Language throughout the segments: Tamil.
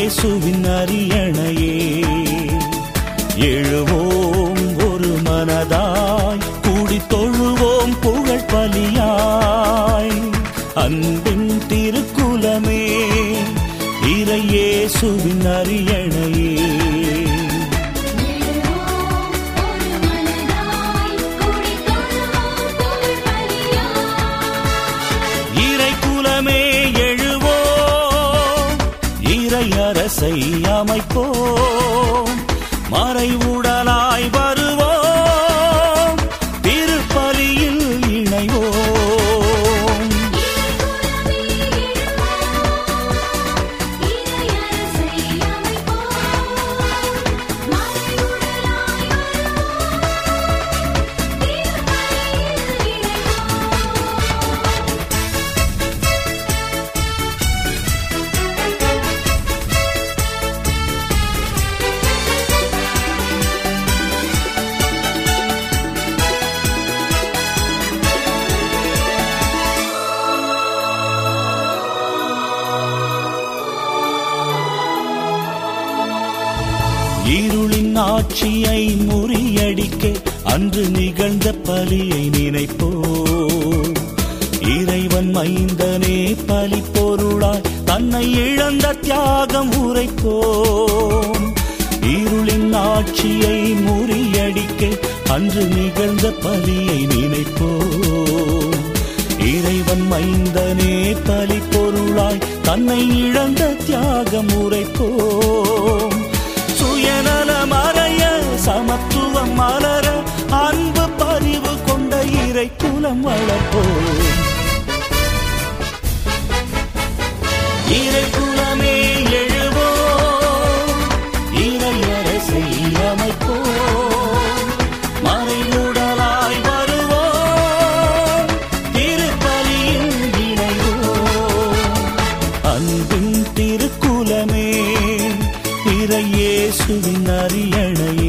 இயேசுவின் அரியணையே எழுவோம் ஒரு மனதாய் கூடி தொழுவோம் புகழ் பலியாய் அன்பின் திருக்குலமே இறை இயேசுவின் அரியணையே எழுவோம் ஒரு மனதாய் கூடி தொழுவோம் புகழ் பலியாய் இறை குலமே எழுவோம் இறை அரசை அமைப்போம் மறைவுடலாய் வருவோம் திருப்பலியில் இணைவோம் இறையரசை அமைப்போம் மறைவுடலாய் வருவோம் திருப்பலியில் இணைவோம் இருளின் ஆட்சியை முறியடிக்க அன்று நிகழ்ந்த பலியை நினைப்போம் இறைவன் மைந்தனே பலி பொருளாய் தன்னை இழந்த தியாகம் உரைப்போம் இருளின் ஆட்சியை முறியடிக்க அன்று நிகழ்ந்த பலியை நினைப்போம் இறைவன் மைந்தனே பலி பொருளாய் தன்னை இழந்த தியாகம் உரைப்போம் சுயநல மறைய சமத்துவம் மலர அன்பு பரிவு கொண்ட இறை குலம் வளர்ப்போம் இறை குலமே எழுவோம் இறையரசை அமைப்போம் மறைவுடலாய் வருவோம் திருப்பலியில் இணைவோம் அன்பின் திருக்குலமே இறையேசுவின் அரியணையே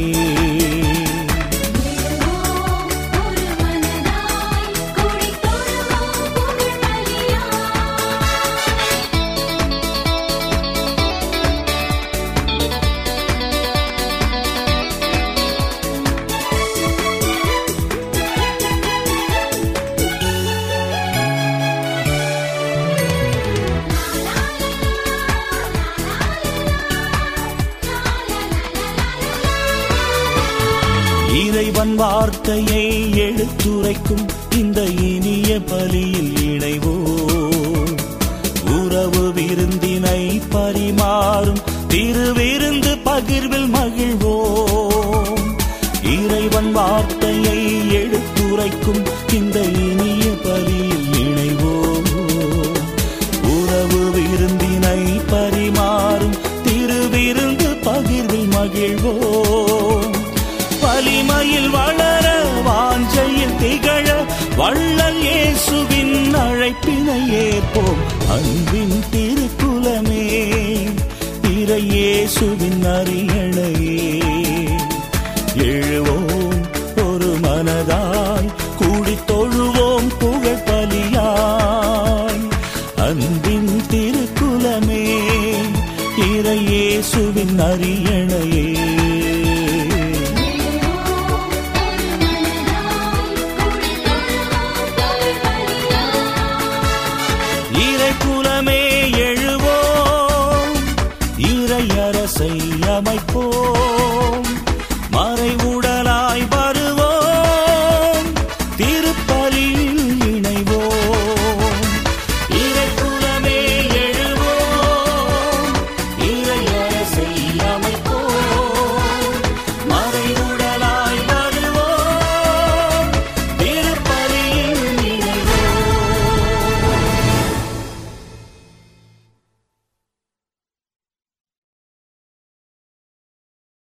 எழுவோம் ஒரு மனதாய் கூடி தொழுவோம் புகழ் பலியாய் இறைவன் வார்த்தையை எடுத்துரைக்கும் இந்த இனிய பலியில் இணைவோம் உறவு விருந்தினை பரிமாறும் திருவிருந்து பகிர்வில் மகிழ்வோம் இறைவன் வார்த்தையை எடுத்துரைக்கும் இந்த இனிய பலியில் இணைவோம் உறவு விருந்தினை பரிமாறும் திருவிருந்து பகிர்வில் மகிழ்வோம் வலிமையில் வளர வாஞ்சையில் திகழ வள்ளல் இயேசுவின் அழைப்பினை ஏற்போம் அன்பின் திருக்குலமே இறை இயேசுவின் அரியணையே எழுவோம் ஒரு மனதாய் கூடி தொழுவோம் புகழ் பலியாய் அன்பின் திருக்குலமே இறை இயேசுவின் அரியணையே எழுவோம் ஒரு மனதாய் கூடி தொழுவோம் புகழ் பலியாய் இறை